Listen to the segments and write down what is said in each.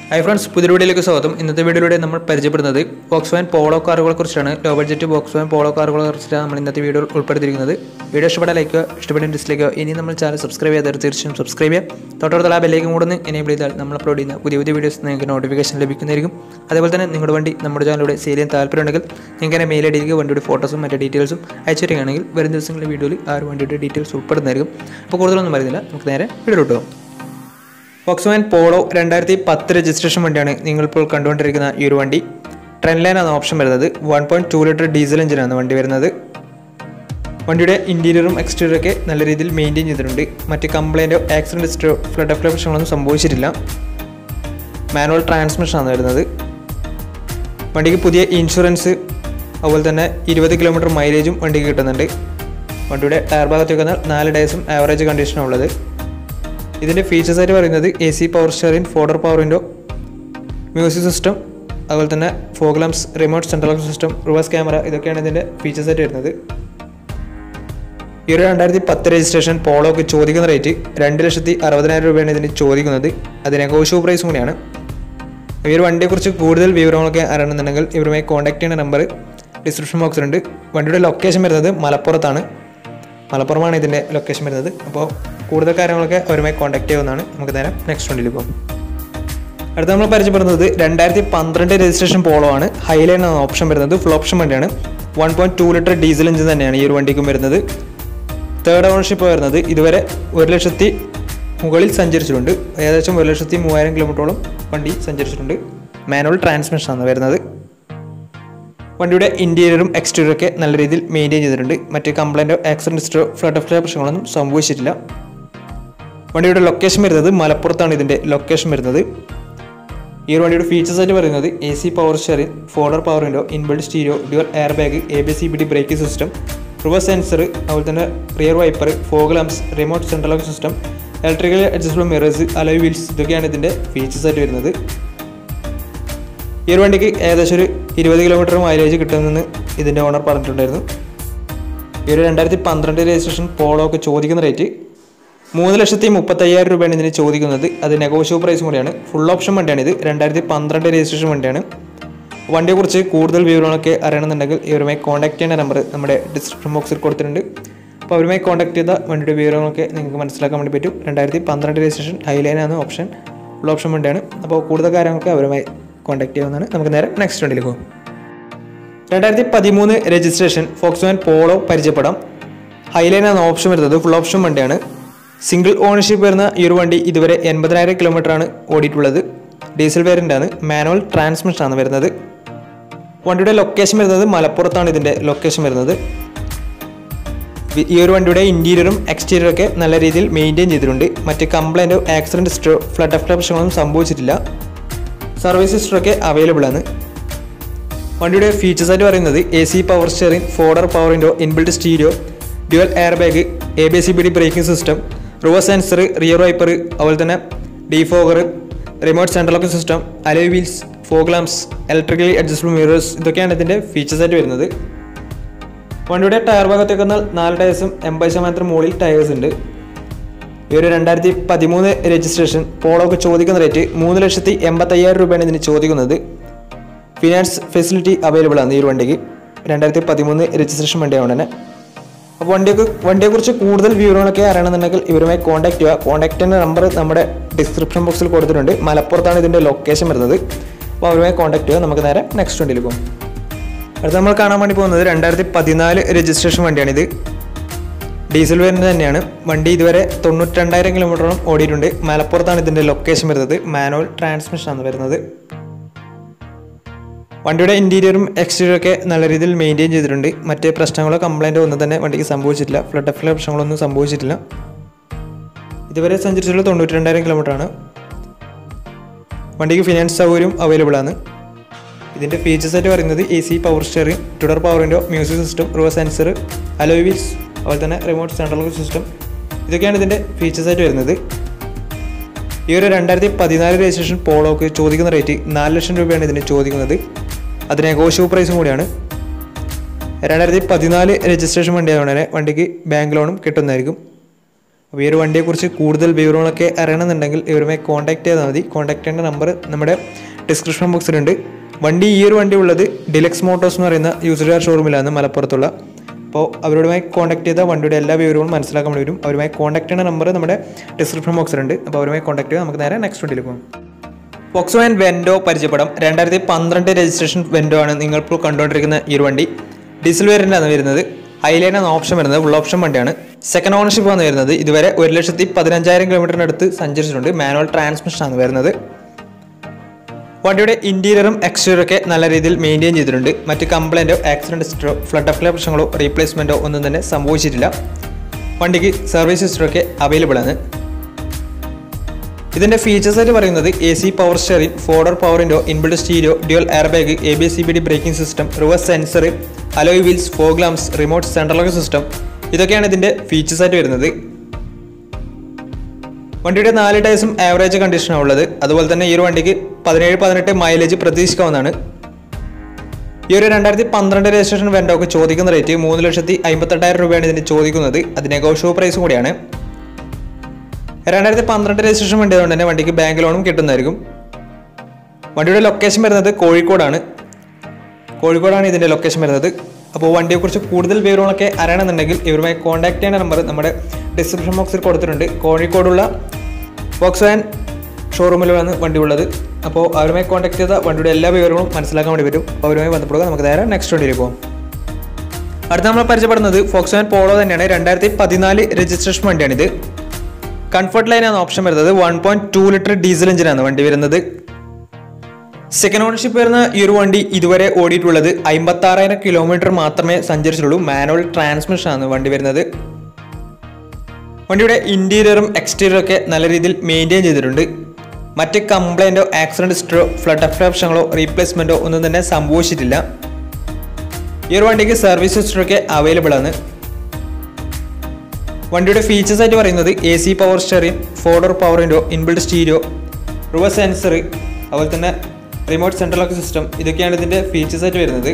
hi friends പുതിയ വീഡിയോയിലേക്ക് സ്വാഗതം ഇന്നത്തെ വീഡിയോയിലൂടെ നമ്മൾ പരിചയപ്പെടുന്നത് ബോക്സ് വാൻ പോളോ കാറുകളെ കുറിച്ചാണ് low budget Volkswagen Polo കാറുകളെ കുറിച്ചാണ് നമ്മൾ ഇന്നത്തെ വീഡിയോ ഉൾപ്പെടുത്തിയിരിക്കുന്നത് വീഡിയോ ഇഷ്ടപ്പെട്ട ലൈക്കോ ഇഷ്ടപ്പെട്ട ഡിസ്ലൈക്കോ ഇനി നമ്മൾ ചാനൽ സബ്സ്ക്രൈബ് ചെയ്താൽ തീർച്ചയായും സബ്സ്ക്രൈബ് ചെയ്യാം തൊട്ടടുത്തുള്ള ആ ബെല്ലേക്കും കൂടെ എനേബിൾ ചെയ്താൽ നമ്മൾ അപ്ലോഡ് ചെയ്യുന്ന പുതിയ പുതിയ വീഡിയോസ് നിങ്ങൾക്ക് നോട്ടിഫിക്കേഷൻ ലഭിക്കുന്നതായിരിക്കും അതേപോലെ തന്നെ നിങ്ങളുടെ വണ്ടി നമ്മുടെ ചാനലിലൂടെ സെയിൽ ചെയ്യാൻ താല്പര്യമുണ്ടെങ്കിൽ നിങ്ങൾക്ക് എൻ്റെ മെയിൽ ഐ ഡിക്ക് വണ്ടിയുടെ ഫോട്ടോസും മറ്റു ഡീറ്റെയിൽസും അയച്ചു തരികയാണെങ്കിൽ വരും ദിവസങ്ങളിലെ വീഡിയോയിൽ ആ ഒരു വണ്ടിയുടെ ഡീറ്റെയിൽസ് ഉൾപ്പെടുന്നതായിരിക്കും അപ്പോൾ കൂടുതലൊന്നും പറയുന്നില്ല നമുക്ക് നേരെ വീഡിയോ കിട്ടും ഫോക്സ്വാൻ പോളോ രണ്ടായിരത്തി പത്ത് രജിസ്ട്രേഷൻ വണ്ടിയാണ് നിങ്ങളിപ്പോൾ കണ്ടുകൊണ്ടിരിക്കുന്ന ഈ ഒരു വണ്ടി ട്രെൻഡ് ലൈൻ ആണ് ഓപ്ഷൻ വരുന്നത് one point two litre diesel എഞ്ചിനാണ് വണ്ടി വരുന്നത് വണ്ടിയുടെ ഇൻറ്റീരിയറും എക്സ്റ്റീരിയറൊക്കെ നല്ല രീതിയിൽ മെയിൻറ്റെയിൻ ചെയ്തിട്ടുണ്ട് മറ്റ് കംപ്ലൈൻറ്റോ ആക്സിഡൻറ്റ് ഹിസ്റ്ററോ ഫ്ലഡ് ഓഫ് പ്രശ്നങ്ങളൊന്നും സംഭവിച്ചിട്ടില്ല മാനുവൽ ട്രാൻസ്മിഷനാണ് വരുന്നത് വണ്ടിക്ക് പുതിയ ഇൻഷുറൻസ് അതുപോലെ തന്നെ ഇരുപത് കിലോമീറ്റർ മൈലേജും വണ്ടിക്ക് കിട്ടുന്നുണ്ട് വണ്ടിയുടെ ടയർ ഭാഗത്തേക്ക് വന്നാൽ നാല് ഡേയ്സും ആവറേജ് കണ്ടീഷനാണ് ഉള്ളത് ഇതിൻ്റെ ഫീച്ചേഴ്സ് ആയിട്ട് പറയുന്നത് A C power steering four door power window music system അതുപോലെ തന്നെ fog lamps remote central system reverse camera ഇതൊക്കെയാണ് ഇതിൻ്റെ ഫീച്ചേഴ്സ് ആയിട്ട് വരുന്നത് ഈ ഒരു രണ്ടായിരത്തി പത്ത് രജിസ്ട്രേഷൻ പോളോക്ക് ചോദിക്കുന്ന റേറ്റ് രണ്ട് ലക്ഷത്തി അറുപതിനായിരം രൂപയാണ് ഇതിന് ചോദിക്കുന്നത് അത് നെഗോഷ്യബിൾ പ്രൈസ് കൂടിയാണ് ഈ ഒരു വണ്ടിയെക്കുറിച്ച് കൂടുതൽ വിവരങ്ങളൊക്കെ അറിയണമെന്നുണ്ടെങ്കിൽ ഇവരുമായി കോൺടാക്ട് ചെയ്യുന്ന നമ്പർ ഡിസ്ക്രിപ്ഷൻ ബോക്സിലുണ്ട് വണ്ടിയുടെ ലൊക്കേഷൻ വരുന്നത് മലപ്പുറത്താണ് മലപ്പുറമാണ് ഇതിൻ്റെ ലൊക്കേഷൻ വരുന്നത് അപ്പോൾ കൂടുതൽ കാര്യങ്ങളൊക്കെ അവരുമായി കോൺടാക്ട് ചെയ്യുന്നതാണ് നമുക്ക് നേരെ നെക്സ്റ്റ് വണ്ടിയിൽ പോകും അടുത്ത നമ്മൾ പരിചയപ്പെടുന്നത് രണ്ടായിരത്തി പന്ത്രണ്ട് രജിസ്ട്രേഷൻ പോളോ ആണ് ഹൈലൈൻ എന്ന ഓപ്ഷൻ വരുന്നത് ഫുൾ ഓപ്ഷൻ വണ്ടിയാണ് one point two litre diesel engine തന്നെയാണ് ഈ ഒരു വണ്ടിക്കും വരുന്നത് തേർഡ് ഓണർഷിപ്പ് വരുന്നത് ഇതുവരെ ഒരു ലക്ഷത്തി മുകളിൽ സഞ്ചരിച്ചിട്ടുണ്ട് ഏകദേശം ഒരു ലക്ഷത്തി മൂവായിരം കിലോമീറ്ററോളം വണ്ടി സഞ്ചരിച്ചിട്ടുണ്ട് മാനുവൽ ട്രാൻസ്മിഷനാണ് വരുന്നത് വണ്ടിയുടെ ഇൻറ്റീരിയറും എക്സ്റ്റീരിയറും ഒക്കെ നല്ല രീതിയിൽ മെയിൻറ്റെയിൻ ചെയ്തിട്ടുണ്ട് മറ്റ് കംപ്ലൈൻറ്റോ ആക്സിഡൻറ്റ് ഹിസ്റ്ററോ ഫ്ലഡ് ഓഫ് പ്രശ്നങ്ങളൊന്നും സംഭവിച്ചിട്ടില്ല വണ്ടിയുടെ ലൊക്കേഷൻ വരുന്നത് മലപ്പുറത്താണ് ഇതിൻ്റെ ലൊക്കേഷൻ വരുന്നത് ഈ ഒരു വണ്ടിയുടെ ഫീച്ചേഴ്സ് ആയിട്ട് പറയുന്നത് A C power steering four door power window inbuilt stereo dual airbag A B C B D braking system reverse sensor അതുപോലെ തന്നെ rear wiper fog lamps remote central lock system electrical adjustable mirrors alloy wheels ഇതൊക്കെയാണ് ഇതിൻ്റെ features ആയിട്ട് വരുന്നത് ഈ ഒരു വണ്ടിക്ക് ഏകദേശം ഒരു ഇരുപത് കിലോമീറ്റർ മൈലേജ് കിട്ടുമെന്ന് ഇതിൻ്റെ ഓണർ പറഞ്ഞിട്ടുണ്ടായിരുന്നു ഈ ഒരു രണ്ടായിരത്തി പന്ത്രണ്ട് രജിസ്ട്രേഷൻ പോളോ ഒക്കെ ചോദിക്കുന്ന റേറ്റ് മൂന്ന് ലക്ഷത്തി മുപ്പത്തയ്യായിരം രൂപയാണ് ഇതിന് ചോദിക്കുന്നത് അത് നെഗോഷ്യബിൾ പ്രൈസും കൂടിയാണ് ഫുൾ ഓപ്ഷൻ വണ്ടിയാണ് ഇത് രണ്ടായിരത്തി പന്ത്രണ്ട് രജിസ്ട്രേഷൻ വണ്ടിയാണ് വണ്ടിയെക്കുറിച്ച് കൂടുതൽ വിവരങ്ങളൊക്കെ അറിയണമെന്നുണ്ടെങ്കിൽ ഇവരുമായി കോൺടാക്ട് ചെയ്യേണ്ട നമ്പർ നമ്മുടെ ഡിസ്ക്രിപ്ഷൻ ബോക്സിൽ കൊടുത്തിട്ടുണ്ട് അപ്പോൾ അവരുമായി കോൺടാക്ട് ചെയ്ത വണ്ടിയുടെ വിവരങ്ങളൊക്കെ നിങ്ങൾക്ക് മനസ്സിലാക്കാൻ വേണ്ടി പറ്റും രണ്ടായിരത്തി പന്ത്രണ്ട് രജിസ്ട്രേഷൻ ഹൈലൈനാണ് ഓപ്ഷൻ ഫുൾ ഓപ്ഷൻ വണ്ടിയാണ് അപ്പോൾ കൂടുതൽ കാര്യങ്ങളൊക്കെ അവരുമായി കോൺടാക്ട് ചെയ്യാവുന്നതാണ് നമുക്ക് നേരെ നെക്സ്റ്റ് വണ്ടിയിൽ പോകും രണ്ടായിരത്തി പതിമൂന്ന് രജിസ്ട്രേഷൻ ഫോക്സ് വാൻ പോളോ പരിചയപ്പെടാം ഹൈലൈൻ എന്ന ഓപ്ഷൻ വരുന്നത് ഫുൾ ഓപ്ഷൻ വണ്ടിയാണ് സിംഗിൾ ഓണർഷിപ്പ് വരുന്ന ഈ ഒരു വണ്ടി ഇതുവരെ എൺപതിനായിരം കിലോമീറ്റർ ആണ് ഓടിയിട്ടുള്ളത് ഡീസൽ വേരിയൻ്റ് ആണ് മാനുവൽ ട്രാൻസ്മിഷൻ ആണ് വരുന്നത് വണ്ടിയുടെ ലൊക്കേഷൻ വരുന്നത് മലപ്പുറത്താണ് ഇതിൻ്റെ ലൊക്കേഷൻ വരുന്നത് ഈ ഒരു വണ്ടിയുടെ ഇൻറ്റീരിയറും എക്സ്റ്റീരിയറും ഒക്കെ നല്ല രീതിയിൽ മെയിൻറ്റെയിൻ ചെയ്തിട്ടുണ്ട് മറ്റ് കംപ്ലൈൻറ്റോ ആക്സിഡൻറ്റ് ഹിസ്റ്ററോ ഫ്ലഡ് ഓഫ് പ്രശ്നങ്ങളൊന്നും സംഭവിച്ചിട്ടില്ല സർവീസ് ഹിസ്റ്ററൊക്കെ അവൈലബിൾ ആണ് വണ്ടിയുടെ ഫീച്ചേഴ്സ് ആയിട്ട് പറയുന്നത് A C power steering four door power window inbuilt stereo dual airbag A B C B D braking system reverse sensor rear wiper അതുപോലെ തന്നെ defogger remote central locking system alloy wheels fog lamps electrically adjustable mirrors ഇതൊക്കെയാണ് ഇതിൻ്റെ features ആയിട്ട് വരുന്നത് വണ്ടിയുടെ tyre ഭാഗത്തേക്ക് വന്നാൽ നാല് ടയേഴ്സും എൺപത് ശതമാനത്തിന് മുകളിൽ ടയേഴ്സ് ഉണ്ട് ഈ ഒരു രണ്ടായിരത്തി പതിമൂന്ന് രജിസ്ട്രേഷൻ പോളോക്ക് ചോദിക്കുന്ന റേറ്റ് മൂന്ന് ലക്ഷത്തി എൺപത്തയ്യായിരം രൂപയാണ് ഇതിന് ചോദിക്കുന്നത് ഫിനാൻസ് ഫെസിലിറ്റി അവൈലബിൾ ആണ് ഈ ഒരു വണ്ടിക്ക് രണ്ടായിരത്തി പതിമൂന്ന് രജിസ്ട്രേഷൻ വണ്ടിയാവുകൊണ്ട് തന്നെ അപ്പോൾ വണ്ടിയൊക്കെ വണ്ടിയെക്കുറിച്ച് കൂടുതൽ വിവരങ്ങളൊക്കെ അറിയണമെന്നുണ്ടെങ്കിൽ ഇവരുമായി കോൺടാക്ട് ചെയ്യുക കോൺടാക്റ്റിൻ്റെ നമ്പർ നമ്മുടെ ഡിസ്ക്രിപ്ഷൻ ബോക്സിൽ കൊടുത്തിട്ടുണ്ട് മലപ്പുറത്താണ് ഇതിൻ്റെ ലൊക്കേഷൻ വരുന്നത് അപ്പോൾ അവരുമായി കോൺടാക്ട് ചെയ്യുക നമുക്ക് നേരെ നെക്സ്റ്റ് വണ്ടിയിൽ പോകും അടുത്ത നമ്മൾ കാണാൻ വേണ്ടി പോകുന്നത് രണ്ടായിരത്തി പതിനാല് രജിസ്ട്രേഷൻ വണ്ടിയാണിത് ഡീസൽ വേരിയൻ്റ് തന്നെയാണ് വണ്ടി ഇതുവരെ തൊണ്ണൂറ്റിരണ്ടായിരം കിലോമീറ്ററോളം ഓടിയിട്ടുണ്ട് മലപ്പുറത്താണ് ഇതിൻ്റെ ലൊക്കേഷൻ വരുന്നത് മാനുവൽ ട്രാൻസ്മിഷനാണ് വരുന്നത് വണ്ടിയുടെ ഇൻറ്റീരിയറും എക്സ്റ്റീരിയറും ഒക്കെ നല്ല രീതിയിൽ മെയിൻറ്റെയിൻ ചെയ്തിട്ടുണ്ട് മറ്റ് പ്രശ്നങ്ങളോ കംപ്ലൈൻറ്റോ ഒന്നും തന്നെ വണ്ടിക്ക് സംഭവിച്ചിട്ടില്ല ഫ്ലഡ് ഓഫ് പ്രശ്നങ്ങളൊന്നും സംഭവിച്ചിട്ടില്ല ഇതുവരെ സഞ്ചരിച്ചുള്ള തൊണ്ണൂറ്റി രണ്ടായിരം കിലോമീറ്റർ ആണ് വണ്ടിക്ക് ഫിനാൻസ് സൗകര്യം അവൈലബിൾ ആണ് ഇതിൻ്റെ ഫീച്ചേഴ്സ് ആയിട്ട് പറയുന്നത് A C power steering two door power window music system reverse sensor alloy wheels അതുപോലെ തന്നെ റിമോട്ട് സെൻട്രൽ സിസ്റ്റം ഇതൊക്കെയാണ് ഇതിൻ്റെ ഫീച്ചേഴ്സ് ആയിട്ട് വരുന്നത് ഈ ഒരു രണ്ടായിരത്തി പതിനാല് രജിസ്ട്രേഷൻ പോളോക്ക് ചോദിക്കുന്ന റേറ്റ് നാല് ലക്ഷം രൂപയാണ് ഇതിന് ചോദിക്കുന്നത് അത് നെഗോഷ്യബിൾ പ്രൈസും കൂടിയാണ് രണ്ടായിരത്തി പതിനാല് രജിസ്ട്രേഷൻ വണ്ടി ആയതുകൊണ്ട് തന്നെ വണ്ടിക്ക് ബാങ്ക് ലോണും കിട്ടുന്നതായിരിക്കും അപ്പോൾ ഈ ഒരു വണ്ടിയെക്കുറിച്ച് കൂടുതൽ വിവരങ്ങളൊക്കെ അറിയണമെന്നുണ്ടെങ്കിൽ ഇവരുമായി കോൺടാക്ട് ചെയ്താൽ മതി കോൺടാക്ട് ചെയ്യേണ്ട നമ്പർ നമ്മുടെ ഡിസ്ക്രിപ്ഷൻ ബോക്സിലുണ്ട് വണ്ടി ഈ ഒരു വണ്ടി ഉള്ളത് ഡിലക്സ് മോട്ടോഴ്സ് എന്ന് പറയുന്ന യൂസർ ഷോറൂമിലാണ് മലപ്പുറത്തുള്ള അപ്പോൾ അവരുമായി കോൺടാക്ട് ചെയ്താൽ വണ്ടിയുടെ എല്ലാ വിവരങ്ങളും മനസ്സിലാക്കാൻ വേണ്ടി വരും അവരുമായി കോൺടാക്ട് ചെയ്യുന്ന നമ്പർ നമ്മുടെ ഡിസ്ക്രിപ്ഷൻ ബോക്സിലുണ്ട് അപ്പോൾ അവരുമായി കോൺടാക്ട് ചെയ്താൽ നമുക്ക് നേരെ നെക്സ്റ്റ് വണ്ടിയിൽ പോകാം ഫോക്സോ ആൻഡ് വെൻഡോ പരിചയപ്പെടാം രണ്ടായിരത്തി പന്ത്രണ്ട് രജിസ്ട്രേഷൻ വെൻഡോ ആണ് നിങ്ങൾ ഇപ്പോൾ കണ്ടുകൊണ്ടിരിക്കുന്ന ഈ ഒരു വണ്ടി ഡീസൽ വേരിയൻ്റാണ് വരുന്നത് ഹൈലൈൻ എന്ന ഓപ്ഷൻ വരുന്നത് ഫുൾ ഓപ്ഷൻ വണ്ടിയാണ് സെക്കൻഡ് ഓണർഷിപ്പ് ആണ് വരുന്നത് ഇതുവരെ ഒരു ലക്ഷത്തി പതിനഞ്ചായിരം കിലോമീറ്ററിനടുത്ത് സഞ്ചരിച്ചിട്ടുണ്ട് മാനുവൽ ട്രാൻസ്മിഷൻ ആണ് വരുന്നത് വണ്ടിയുടെ ഇന്റീരിയറും എക്സ്റ്റീരിയറും ഒക്കെ നല്ല രീതിയിൽ മെയിൻറ്റെയിൻ ചെയ്തിട്ടുണ്ട് മറ്റ് കംപ്ലൈൻറ്റോ ആക്സിഡൻറ്റ് ഹിസ്റ്ററോ ഫ്ലഡ് അഫ്ലേ പ്രശ്നങ്ങളോ റീപ്ലേസ്മെൻറ്റോ ഒന്നും തന്നെ സംഭവിച്ചിട്ടില്ല വണ്ടിക്ക് സർവീസ് ഹിസ്റ്ററൊക്കെ അവൈലബിൾ ആണ് ഇതിന്റെ ഫീച്ചേഴ്സ് ആയിട്ട് പറയുന്നത് A C power steering four door power window inbuilt stereo dual airbag A B C B D braking system reverse sensor alloy wheels fog lamps remote central lock system ഇതൊക്കെയാണ് ഇതിന്റെ features ആയിട്ട് വരുന്നത് വണ്ടിയുടെ നാല് ടയർസും ആവറേജ് കണ്ടീഷനാണ് ഉള്ളത് അതുപോലെ തന്നെ ഈ ഒരു വണ്ടിക്ക് പതിനേഴ് പതിനെട്ട് മൈലേജ് പ്രതീക്ഷിക്കാവുന്നതാണ് ഈ ഒരു രണ്ടായിരത്തി പന്ത്രണ്ട് രജിസ്ട്രേഷൻ വെൻഡോക്ക് ചോദിക്കുന്ന റേറ്റ് മൂന്ന് ലക്ഷത്തി അമ്പത്തെട്ടായിരം രൂപയാണ് ഇതിന് ചോദിക്കുന്നത് അത് നെഗോഷ്യോ പ്രൈസ് കൂടിയാണ് രണ്ടായിരത്തി പന്ത്രണ്ട് രജിസ്ട്രേഷൻ വണ്ടി ആയതുകൊണ്ട് തന്നെ വണ്ടിക്ക് ബാങ്ക് ലോണും കിട്ടുന്നതായിരിക്കും വണ്ടിയുടെ ലൊക്കേഷൻ വരുന്നത് കോഴിക്കോടാണ് കോഴിക്കോടാണ് ഇതിൻ്റെ ലൊക്കേഷൻ വരുന്നത് അപ്പോൾ വണ്ടിയെക്കുറിച്ച് കൂടുതൽ വിവരങ്ങളൊക്കെ അറിയണമെന്നുണ്ടെങ്കിൽ ഇവരുമായി കോൺടാക്ട് ചെയ്യേണ്ട നമ്പർ നമ്മുടെ ഡിസ്ക്രിപ്ഷൻ ബോക്സിൽ കൊടുത്തിട്ടുണ്ട് കോഴിക്കോടുള്ള ബോക്സ് വാൻ ഷോറൂമിലാണ് വണ്ടി ഉള്ളത് അപ്പോൾ അവരുമായി കോൺടാക്ട് ചെയ്ത വണ്ടിയുടെ എല്ലാ വിവരങ്ങളും മനസ്സിലാക്കാൻ വേണ്ടി പറ്റും അപ്പോൾ അവരുമായി ബന്ധപ്പെടുക നമുക്ക് നേരെ നെക്സ്റ്റ് വണ്ടിയിൽ പോകാം അടുത്ത നമ്മൾ പരിചയപ്പെടുന്നത് ഫോക്സ് വാൻ പോളോ തന്നെയാണ് രണ്ടായിരത്തി പതിനാല് രജിസ്ട്രേഷൻ വണ്ടിയാണിത് കംഫർട്ട് ലൈനാണ് ഓപ്ഷൻ വരുന്നത് one point two litre diesel എഞ്ചിനാണ് വണ്ടി വരുന്നത് സെക്കൻഡ് ഓണർഷിപ്പ് വരുന്ന ഈ ഒരു വണ്ടി ഇതുവരെ ഓടിയിട്ടുള്ളത് അമ്പത്തി ആറായിരം കിലോമീറ്റർ മാത്രമേ സഞ്ചരിച്ചിട്ടുള്ളൂ മാനുവൽ ട്രാൻസ്മിഷൻ ആണ് വണ്ടി വരുന്നത് വണ്ടിയുടെ ഇന്റീരിയറും എക്സ്റ്റീരിയറും ഒക്കെ നല്ല രീതിയിൽ മെയിൻറ്റെയിൻ ചെയ്തിട്ടുണ്ട് മറ്റ് കംപ്ലൈൻറ്റോ ആക്സിഡന്റ് ഹിസ്റ്ററോ ഫ്ലഡ് അഫ്രാപ്ഷങ്ങളോ റീപ്ലേസ്മെൻറ്റോ ഒന്നും തന്നെ സംഭവിച്ചിട്ടില്ല ഈ ഒരു വണ്ടിക്ക് സർവീസ് ഹിസ്റ്ററൊക്കെ അവൈലബിൾ ആണ് വണ്ടിയുടെ ഫീച്ചേഴ്സ് ആയിട്ട് പറയുന്നത് A C power steering four door power window inbuilt stereo reverse sensor അതുപോലെ തന്നെ റിമോട്ട് സെൻട്രൽ ലോക്ക് സിസ്റ്റം ഇതൊക്കെയാണ് ഇതിൻ്റെ ഫീച്ചേഴ്സ് ആയിട്ട് വരുന്നത്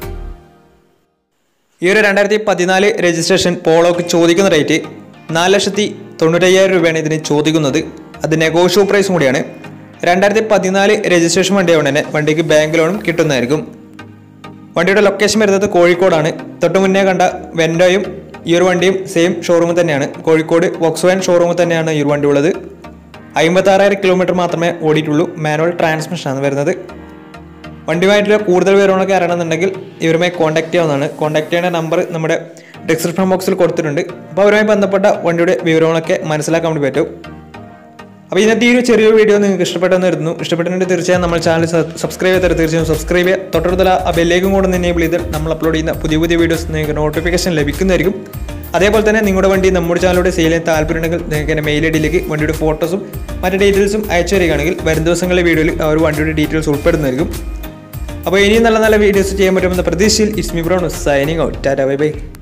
ഈ ഒരു രണ്ടായിരത്തി പതിനാല് രജിസ്ട്രേഷൻ പോളോക്ക് ചോദിക്കുന്ന റേറ്റ് നാല് ലക്ഷത്തി തൊണ്ണൂറ്റയ്യായിരം രൂപയാണ് ഇതിന് ചോദിക്കുന്നത് അത് നെഗോഷ്യോ പ്രൈസും കൂടിയാണ് രണ്ടായിരത്തി പതിനാല് രജിസ്ട്രേഷൻ വണ്ടിയായതുകൊണ്ട് തന്നെ വണ്ടിക്ക് ബാങ്ക് ലോണും കിട്ടുന്നതായിരിക്കും വണ്ടിയുടെ ലൊക്കേഷൻ വരുന്നത് കോഴിക്കോടാണ് തൊട്ട് മുന്നേ കണ്ട വെൻഡോയും ഈ ഒരു വണ്ടിയും സെയിം ഷോറൂമിൽ തന്നെയാണ് കോഴിക്കോട് വോക്സ്വാൻ ഷോറൂമിൽ തന്നെയാണ് ഈ ഒരു വണ്ടി ഉള്ളത് അമ്പത്താറായിരം കിലോമീറ്റർ മാത്രമേ ഓടിയിട്ടുള്ളൂ മാനുവൽ ട്രാൻസ്മിഷൻ ആണ് വരുന്നത് വണ്ടിയുമായിട്ടുള്ള കൂടുതൽ വിവരങ്ങളൊക്കെ അറിയണമെന്നുണ്ടെങ്കിൽ ഇവരുമായി കോൺടാക്ട് ചെയ്യാവുന്നതാണ് കോൺടാക്ട് ചെയ്യേണ്ട നമ്പർ നമ്മുടെ ഡിസ്ക്രിപ്ഷൻ ബോക്സിൽ കൊടുത്തിട്ടുണ്ട് അപ്പോൾ അവരുമായി ബന്ധപ്പെട്ട വണ്ടിയുടെ വിവരങ്ങളൊക്കെ മനസ്സിലാക്കാൻ വേണ്ടി പറ്റും അപ്പോൾ ഇന്നത്തെ ഈ ഒരു ചെറിയ വീഡിയോ നിങ്ങൾക്ക് ഇഷ്ടപ്പെട്ടെന്ന് വരുന്നു ഇഷ്ടപ്പെട്ടിട്ടുണ്ടെങ്കിൽ തീർച്ചയായും നമ്മൾ ചാനൽ സബ്സ്ക്രൈബ് ചെയ്താൽ തീർച്ചയായും സബ്സ്ക്രൈബ് ചെയ്യുക തൊട്ടടുത്തുള്ള ആ ബെല്ലേക്കും കൂടെ എനേബിൾ ചെയ്ത് നമ്മൾ അപ്ലോഡ് ചെയ്യുന്ന പുതിയ പുതിയ വീഡിയോസ് നിങ്ങൾക്ക് നോട്ടിഫിക്കേഷൻ ലഭിക്കുന്നതായിരിക്കും അതേപോലെ തന്നെ നിങ്ങളുടെ വണ്ടി നമ്മുടെ ചാനലിലൂടെ സെയിൽ ചെയ്യാൻ താല്പര്യമുണ്ടെങ്കിൽ നിങ്ങൾക്ക് എൻ്റെ മെയിൽ ഐ ഡിയിലേക്ക് വണ്ടിയുടെ ഫോട്ടോസും മറ്റു ഡീറ്റെയിൽസും അയച്ചു തരികയാണെങ്കിൽ വരും ദിവസങ്ങളിലെ വീഡിയോയിൽ ആ ഒരു വണ്ടിയുടെ ഡീറ്റെയിൽസ് ഉൾപ്പെടുന്നതായിരിക്കും അപ്പോൾ ഇനിയും നല്ല നല്ല വീഡിയോസ് ചെയ്യാൻ പറ്റുമെന്ന പ്രതീക്ഷയിൽ it's me Brown signing out tata bye by